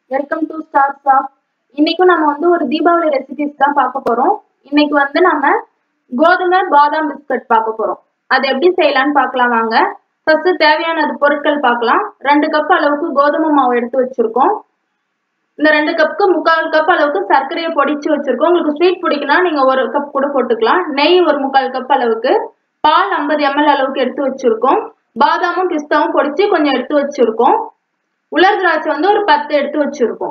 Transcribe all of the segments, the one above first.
welcome to star shop இன்னைக்கும் நம்ம வந்து ஒரு தீபாவளி ரெசிபிஸ் தான் பார்க்க போறோம் இன்னைக்கு வந்து நம்ம கோதுமை பாதாம் பிஸ்கட் பார்க்க போறோம் அது எப்படி செய்யலாம்னு பார்க்கலாம் வாங்க ஃபர்ஸ்ட் தேவையான பொருட்கள் பார்க்கலாம் ரெண்டு கப் அளவுக்கு கோதுமை மாவு எடுத்து வச்சிருக்கோம் இந்த ரெண்டு கப்புக்கு முக்கால் கப் அளவுக்கு சர்க்கரையை பொடிச்சு வச்சிருக்கோம் உங்களுக்கு ஸ்வீட் பிடிக்குன்னா நீங்க ஒரு கப் கூட போட்டுக்கலாம் நெய் ஒரு முக்கால் கப் அளவுக்கு பால் ஐம்பது எம்எல் அளவுக்கு எடுத்து வச்சிருக்கோம் பாதாமும் பிஸ்தாவும் பொடிச்சு கொஞ்சம் எடுத்து வச்சிருக்கோம் உலர் திராட்சை வந்து ஒரு பத்து எடுத்து வச்சிருக்கோம்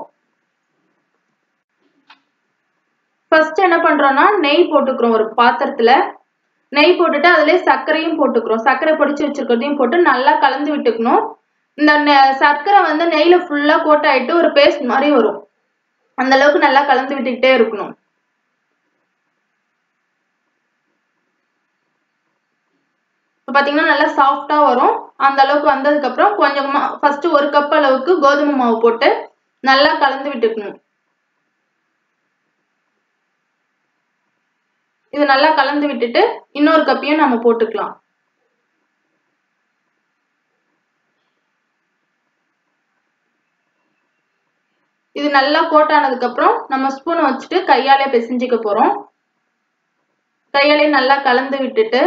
ஃபர்ஸ்ட் என்ன பண்றோம்னா நெய் போட்டுக்கிறோம் ஒரு பாத்திரத்துல நெய் போட்டுட்டு அதுல சர்க்கரையும் போட்டுக்கிறோம் சர்க்கரை பொடிச்சு வச்சிருக்கிறதையும் போட்டு நல்லா கலந்து விட்டுக்கணும் இந்த நெ- சர்க்கரை வந்து நெய்ல ஃபுல்லா கோட் ஆயிட்டு ஒரு பேஸ்ட் மாதிரி வரும் அந்த அளவுக்கு நல்லா கலந்து விட்டுக்கிட்டே இருக்கணும் இப்போ பார்த்தீங்கன்னா நல்லா சாஃப்டா வரும் அந்த அளவுக்கு வந்ததுக்கு அப்புறம் கொஞ்சமா ஃபர்ஸ்ட் ஒரு கப் அளவுக்கு கோதுமை மாவு போட்டு நல்லா கலந்து விட்டுக்கணும் இது நல்லா கலந்து விட்டுட்டு இன்னொரு கப்பையும் நம்ம போட்டுக்கலாம் இது நல்லா கோட் ஆனதுக்கு அப்புறம் நம்ம ஸ்பூனை வச்சுட்டு கையாலே பிசைஞ்சிக்க போறோம் கையாலே நல்லா கலந்து விட்டுட்டு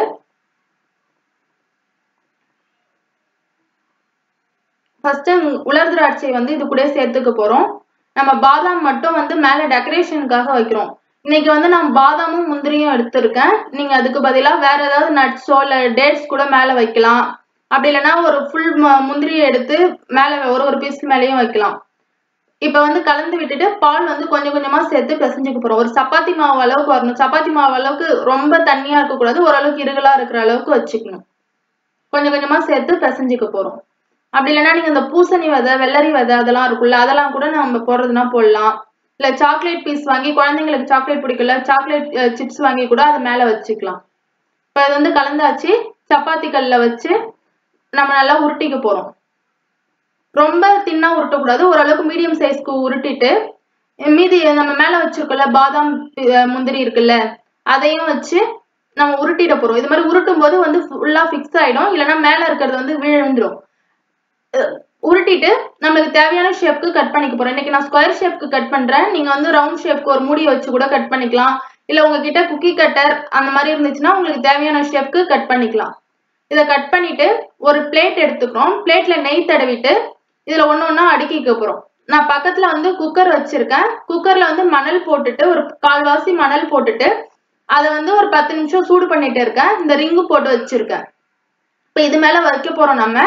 ஃபர்ஸ்ட் உலர் திராட்சை வந்து இது கூட சேர்த்துக்க போறோம் நம்ம பாதாம் மட்டும் வந்து மேல டெக்கரேஷனுக்காக வைக்கிறோம் இன்னைக்கு வந்து நான் பாதாமும் முந்திரியும் எடுத்திருக்கேன் நீங்க அதுக்கு பதிலா வேற ஏதாவது நட்ஸோ இல்ல டேட்ஸ் கூட மேல வைக்கலாம் அப்படி இல்லைன்னா ஒரு ஃபுல் முந்திரியை எடுத்து மேல ஒரு ஒரு பீஸ் மேலேயும் வைக்கலாம் இப்ப வந்து கலந்து விட்டுட்டு பால் வந்து கொஞ்சம் கொஞ்சமா சேர்த்து பிசைஞ்சுக்க போறோம் ஒரு சப்பாத்தி மாவு அளவுக்கு வரணும் சப்பாத்தி மாவு அளவுக்கு ரொம்ப தண்ணியா இருக்கக்கூடாது ஓரளவுக்கு இருகலா இருக்கிற அளவுக்கு வச்சுக்கணும் கொஞ்சம் கொஞ்சமா சேர்த்து பிசைஞ்சுக்க போறோம் அப்படி இல்லைன்னா நீங்க இந்த பூசணி விதை வெள்ளரி விதை அதெல்லாம் இருக்குல்ல அதெல்லாம் கூட நம்ம போடுறதுனா போடலாம் இல்ல சாக்லேட் பீஸ் வாங்கி குழந்தைங்களுக்கு சாக்லேட் பிடிக்கல சாக்லேட் சிப்ஸ் வாங்கி கூட அது மேல வச்சுக்கலாம் இப்ப இது வந்து கலந்தாச்சு சப்பாத்தி கல்ல வச்சு நம்ம நல்லா உருட்டிக்க போறோம் ரொம்ப தின்னா உருட்டக்கூடாது ஓரளவுக்கு மீடியம் சைஸ்க்கு உருட்டிட்டு மீதி நம்ம மேல வச்சிருக்கோம்ல பாதாம் அஹ் முந்திரி இருக்குல்ல அதையும் வச்சு நம்ம உருட்டிட போறோம் இது மாதிரி உருட்டும் போது வந்து ஃபுல்லா ஃபிக்ஸ் ஆயிடும் இல்லைன்னா மேல இருக்கிறது வந்து விழுந்துரும் அஹ் உருட்டிட்டு நம்மளுக்கு தேவையான ஷேப்க்கு கட் பண்ணிக்க போறோம் இன்னைக்கு நான் ஸ்கொயர் ஷேப்க்கு கட் பண்றேன் நீங்க வந்து ரவுண்ட் ஷேப்க்கு ஒரு மூடி வச்சு கூட கட் பண்ணிக்கலாம் இல்ல உங்ககிட்ட குக்கி கட்டர் அந்த மாதிரி இருந்துச்சுன்னா உங்களுக்கு தேவையான ஷேப்க்கு கட் பண்ணிக்கலாம் இதை கட் பண்ணிட்டு ஒரு பிளேட் எடுத்துக்கிறோம் பிளேட்ல நெய் தடவிட்டு இதுல ஒண்ணு ஒண்ணா அடுக்கிக்க போறோம் நான் பக்கத்துல வந்து குக்கர் வச்சிருக்கேன் குக்கர்ல வந்து மணல் போட்டுட்டு ஒரு கால்வாசி மணல் போட்டுட்டு அதை வந்து ஒரு பத்து நிமிஷம் சூடு பண்ணிட்டு இருக்கேன் இந்த ரிங்கு போட்டு வச்சிருக்கேன் இப்ப இது மேல வைக்க போறோம் நம்ம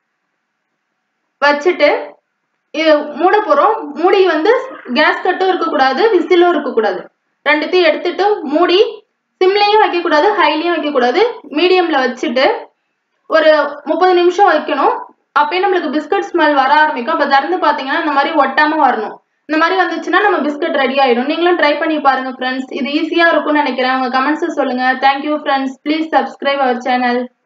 வச்சுட்டு இது மூட போறோம் மூடி வந்து கேஸ் கட்டும் இருக்கக்கூடாது விசிலும் இருக்கக்கூடாது ரெண்டுத்தையும் எடுத்துட்டு மூடி சிம்லையும் வைக்கக்கூடாது ஹைலையும் வைக்கக்கூடாது மீடியம்ல வச்சுட்டு ஒரு முப்பது நிமிஷம் வைக்கணும் அப்பயே நம்மளுக்கு பிஸ்கட் ஸ்மெல் வர ஆரம்பிக்கும் அப்ப திறந்து பாத்தீங்கன்னா இந்த மாதிரி ஒட்டாம வரணும் இந்த மாதிரி வந்துச்சுன்னா நம்ம பிஸ்கட் ரெடி ஆயிடும் நீங்களும் ட்ரை பண்ணி பாருங்க ஃப்ரெண்ட்ஸ் இது ஈஸியா இருக்கும்னு நினைக்கிறேன் உங்க கமெண்ட்ஸ் சொல்லுங்க thank you friends please subscribe our channel